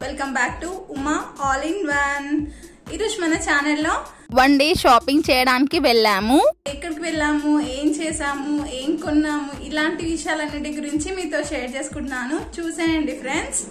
welcome back to Uma all in one ఈరోజు మన ఛానల్లో వన్ డే షాపింగ్ చేయడానికి వెళ్ళాము ఎక్కడికి వెళ్ళాము ఏం చేసాము ఏం కొన్నాము ఇలాంటి విషయాలన్నిటి గురించి మీతో షేర్ చేసుకుంటున్నాను చూసేయండి ఫ్రెండ్స్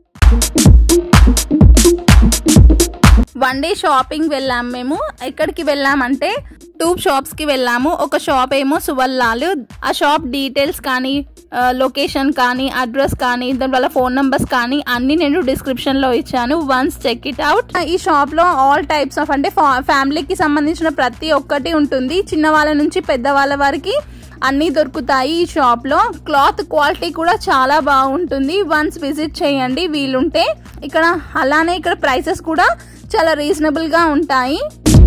వన్ డే షాపింగ్ వెళ్ళాం మేము ఎక్కడికి వెళ్ళామంటే టూ షాప్స్ కి వెళ్ళాము ఒక షాప్ ఏమో సువల్లాలు ఆ షాప్ డీటెయిల్స్ కానీ లొకేషన్ కానీ అడ్రస్ కానీ దాని వల్ల ఫోన్ నంబర్స్ కానీ అన్ని నేను డిస్క్రిప్షన్ లో ఇచ్చాను వన్స్ చెక్ ఇట్ అవుట్ ఈ షాప్ లో ఆల్ టైప్స్ ఆఫ్ అంటే ఫ్యామిలీకి సంబంధించిన ప్రతి ఒక్కటి ఉంటుంది చిన్న వాళ్ళ నుంచి పెద్ద వాళ్ళ వరకు అన్నీ దొరుకుతాయి ఈ షాప్ లో క్లాత్ క్వాలిటీ కూడా చాలా బాగుంటుంది వన్స్ విజిట్ చేయండి వీలుంటే ఇక్కడ అలానే ఇక్కడ ప్రైసెస్ కూడా చాలా రీజనబుల్ గా ఉంటాయి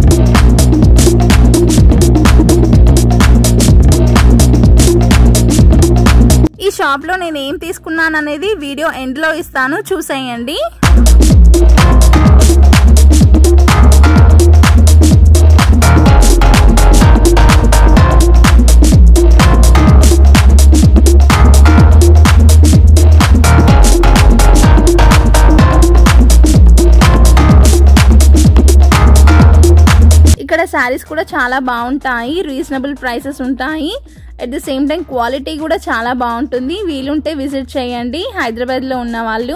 ఈ షాప్ లో నేను ఏం తీసుకున్నాను అనేది వీడియో ఎండ్ లో ఇస్తాను చూసేయండి ఇక్కడ శారీస్ కూడా చాలా బాగుంటాయి రీజనబుల్ ప్రైసెస్ ఉంటాయి at the same time quality కూడా చాలా బాగుంటుంది వీలుంటే విజిట్ చేయండి హైదరాబాద్లో ఉన్న వాళ్ళు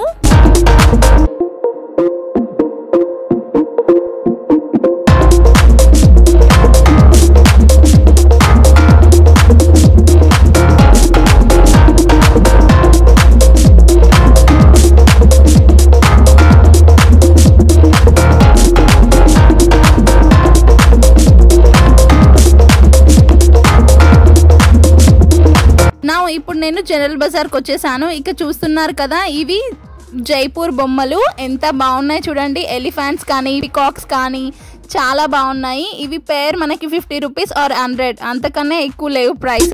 నా ఇప్పుడు నేను జనరల్ బజార్కి వచ్చేసాను ఇక చూస్తున్నారు కదా ఇవి జైపూర్ బొమ్మలు ఎంత బాగున్నాయి చూడండి ఎలిఫెంట్స్ కానీ పికాక్స్ కానీ చాలా బాగున్నాయి ఇవి పేర్ మనకి ఫిఫ్టీ రూపీస్ ఆర్ హండ్రెడ్ అంతకన్నా ఎక్కువ లేవు ప్రైస్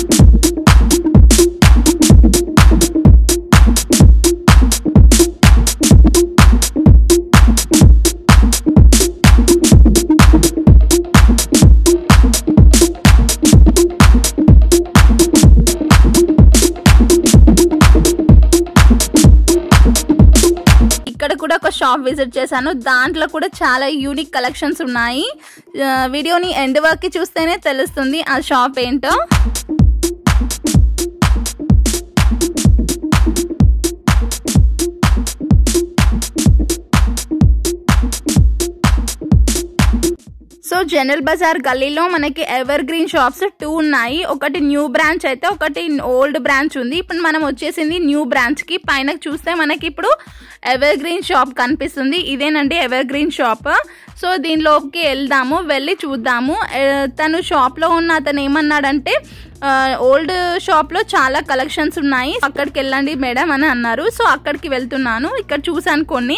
ఇక్కడ కూడా ఒక షాప్ విజిట్ చేశాను దాంట్లో కూడా చాలా యూనిక్ కలెక్షన్స్ ఉన్నాయి ఆ, వీడియోని ఎండ్ వరకు చూస్తేనే తెలుస్తుంది ఆ షాప్ ఏంటో సో జనరల్ బజార్ గల్లీలో మనకి ఎవర్ గ్రీన్ షాప్స్ టూ ఉన్నాయి ఒకటి న్యూ బ్రాంచ్ అయితే ఒకటి ఓల్డ్ బ్రాంచ్ ఉంది ఇప్పుడు మనం వచ్చేసింది న్యూ బ్రాంచ్ కి పైన చూస్తే మనకి ఇప్పుడు ఎవర్ గ్రీన్ షాప్ కనిపిస్తుంది ఇదేనండి ఎవర్ గ్రీన్ షాప్ సో దీనిలోకి వెళ్దాము వెళ్ళి చూద్దాము ఏ, తను షాప్లో ఉన్న అతను ఏమన్నాడంటే ఓల్డ్ షాప్లో చాలా కలెక్షన్స్ ఉన్నాయి అక్కడికి వెళ్ళండి మేడం అని అన్నారు సో అక్కడికి వెళ్తున్నాను ఇక్కడ చూసాను కొన్ని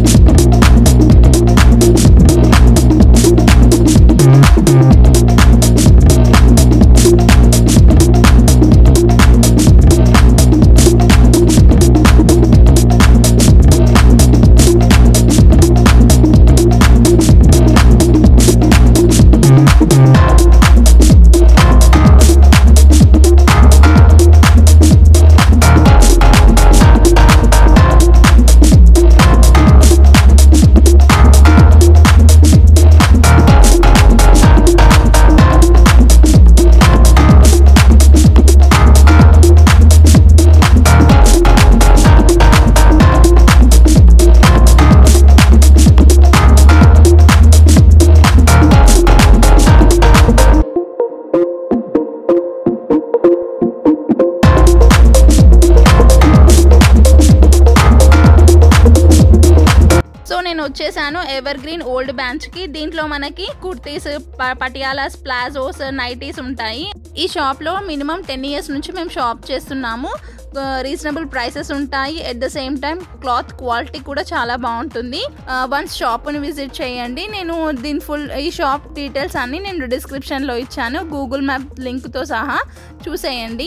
సో నేను వచ్చేసాను ఎవర్ గ్రీన్ ఓల్డ్ బ్రాంచ్ కి దీంట్లో మనకి కుర్తీస్ ప- పటియాలాస్ ప్లాజోస్ నైటీస్ ఉంటాయి ఈ షాప్ లో మినిమం టెన్ ఇయర్స్ నుంచి మేము షాప్ చేస్తున్నాము రీజనబుల్ ప్రైసెస్ ఉంటాయి at the same time cloth quality కూడా చాలా బాగుంటుంది వన్స్ షాప్ని విజిట్ చేయండి నేను దీని ఫుల్ ఈ షాప్ డీటెయిల్స్ అన్ని నేను డిస్క్రిప్షన్లో ఇచ్చాను గూగుల్ మ్యాప్ లింక్తో సహా చూసేయండి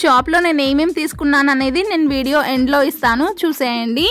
షాప్లో నేను ఏమేమి తీసుకున్నాను అనేది నేను వీడియో ఎండ్లో ఇస్తాను చూసేయండి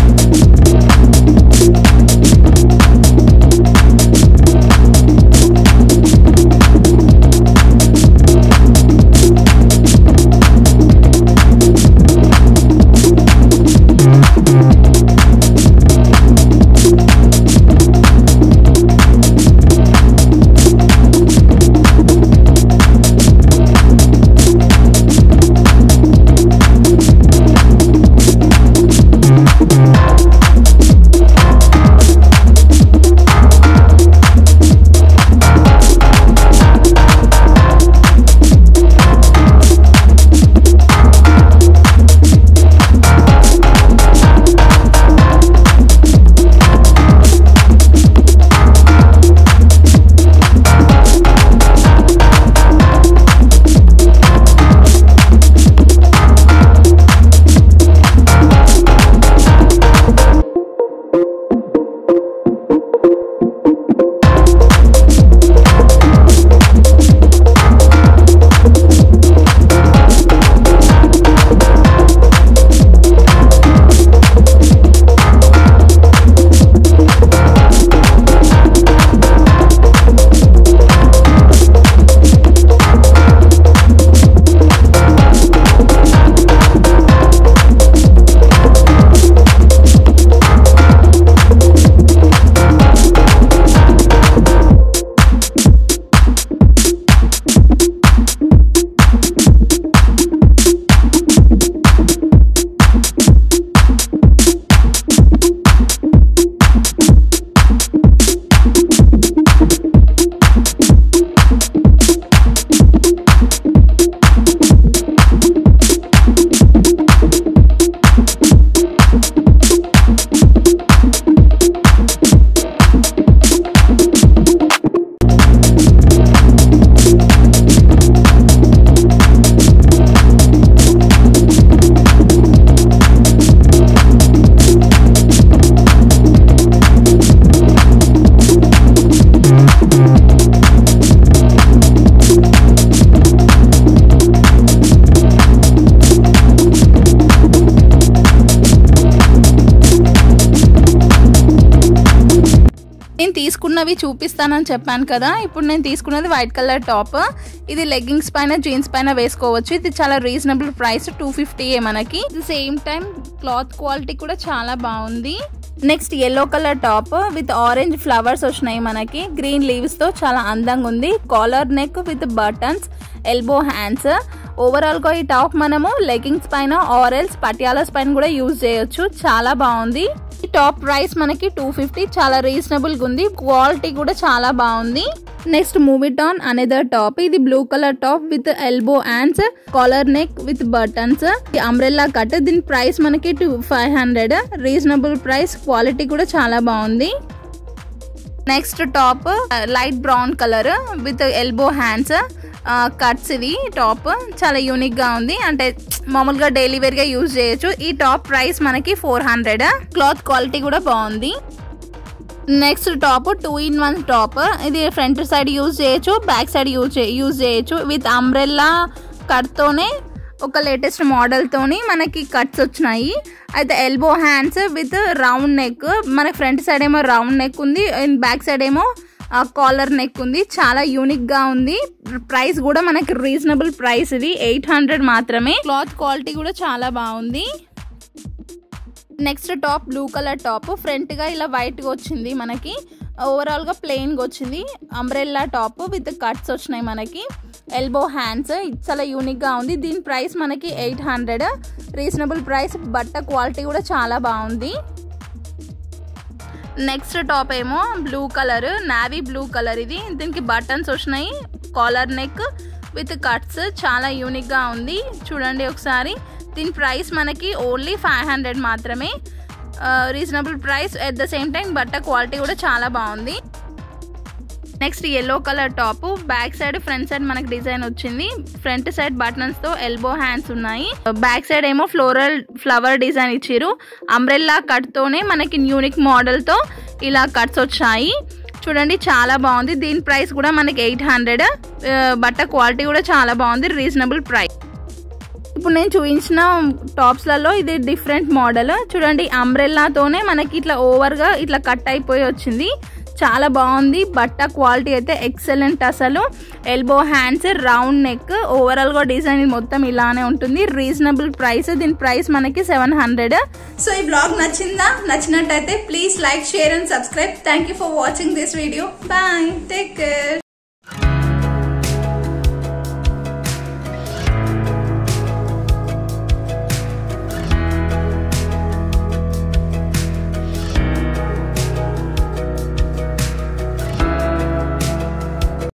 నేను తీసుకున్నవి చూపిస్తానని చెప్పాను కదా ఇప్పుడు నేను తీసుకున్నది వైట్ కలర్ టాప్ ఇది లెగ్గింగ్స్ పైన జీన్స్ పైన వేసుకోవచ్చు ఇది చాలా రీజనబుల్ ప్రైస్ టూ ఫిఫ్టీయే మనకి సేమ్ టైం క్లాత్ క్వాలిటీ కూడా చాలా బాగుంది next yellow colour top with orange flowers వచ్చినాయి మనకి గ్రీన్ లీవ్స్ తో చాలా అందంగా ఉంది collar neck with buttons elbow hands overall గా ఈ టాప్ మనము లెగ్గింగ్స్ పైన ఆరెల్స్ పటియాలాస్ పైన కూడా యూజ్ చేయొచ్చు చాలా బాగుంది ఈ టాప్ ప్రైస్ మనకి టూ ఫిఫ్టీ చాలా రీజనబుల్ గా ఉంది క్వాలిటీ కూడా చాలా బాగుంది నెక్స్ట్ మూవీ టాన్ అనేదర్ టాప్ ఇది blue colour top with elbow hands collar neck with buttons umbrella cut దీని ప్రైస్ మనకి two five hundred reasonable price quality కూడా చాలా బాగుంది next top light brown colour with elbow hands cuts ఇవి top చాలా unique గా ఉంది అంటే మామూలుగా డైలీ వేర్ గా యూజ్ చేయొచ్చు ఈ టాప్ ప్రైస్ మనకి ఫోర్ హండ్రెడ్ క్లాత్ క్వాలిటీ కూడా బాగుంది next top two in one top ఇది ఫ్రంట్ సైడ్ యూజ్ చేయొచ్చు బ్యాక్ సైడ్ యూజ్ యూజ్ చేయొచ్చు విత్ అంబ్రెల్లా కట్తోనే ఒక లేటెస్ట్ మోడల్తోని మనకి కట్స్ వచ్చినాయి అయితే elbow hands with round neck మనకి ఫ్రంట్ సైడ్ ఏమో రౌండ్ నెక్ ఉంది అండ్ బ్యాక్ సైడ్ ఏమో కాలర్ నెక్ ఉంది చాలా యూనిక్ గా ఉంది ప్రైస్ కూడా మనకి రీజనబుల్ ప్రైస్ ఇది ఎయిట్ హండ్రెడ్ మాత్రమే క్లాత్ క్వాలిటీ కూడా చాలా బాగుంది next top blue colour top front గా ఇలా వైట్ గా వచ్చింది మనకి ఓవరాల్ గా ప్లెయిన్ గా వచ్చింది అంబ్రెల్లా టాప్ విత్ కట్స్ వచ్చినాయి మనకి ఎల్బో హ్యాండ్స్ చాలా యూనిక్ గా ఉంది దీని ప్రైస్ మనకి ఎయిట్ హండ్రెడ్ రీజనబుల్ ప్రైస్ బట్ట క్వాలిటీ కూడా చాలా బాగుంది నెక్స్ట్ టాప్ ఏమో blue colour navy blue colour ఇది దీనికి బటన్స్ వచ్చినాయి కాలర్ నెక్ విత్ కట్స్ చాలా యూనిక్ గా ఉంది చూడండి ఒకసారి దీని ప్రైస్ మనకి ఓన్లీ ఫైవ్ హండ్రెడ్ మాత్రమే reasonable price at the same time బట్ట క్వాలిటీ కూడా చాలా బాగుంది next yellow colour top back side front side మనకి డిజైన్ వచ్చింది ఫ్రంట్ సైడ్ బటన్స్ తో ఎల్బో హ్యాండ్స్ ఉన్నాయి బ్యాక్ సైడ్ ఏమో ఫ్లోరల్ ఫ్లవర్ డిజైన్ ఇచ్చారు అంబ్రెల్లా కట్ తోనే మనకి యూనిక్ మోడల్ తో ఇలా కట్స్ వచ్చాయి చూడండి చాలా బాగుంది దీని ప్రైస్ కూడా మనకి ఎయిట్ హండ్రెడ్ బట్ట క్వాలిటీ కూడా చాలా బాగుంది రీజనబుల్ ప్రైస్ ఇప్పుడు నేను చూపించిన టాప్స్లలో ఇది డిఫరెంట్ మోడల్ చూడండి అంబ్రెల్లాతోనే మనకి ఇట్లా ఓవర్గా ఇట్లా కట్ అయిపోయి వచ్చింది చాలా బాగుంది బట్ట క్వాలిటీ అయితే ఎక్సలెంట్ అసలు ఎల్బో హ్యాండ్స్ రౌండ్ నెక్ ఓవరాల్గా డిజైన్ మొత్తం ఇలానే ఉంటుంది రీజనబుల్ ప్రైస్ దీని ప్రైస్ మనకి సెవెన్ హండ్రెడ్ సో ఈ బ్లాగ్ నచ్చిందా నచ్చినట్టయితే please like share and subscribe thank you for watching this video bye take care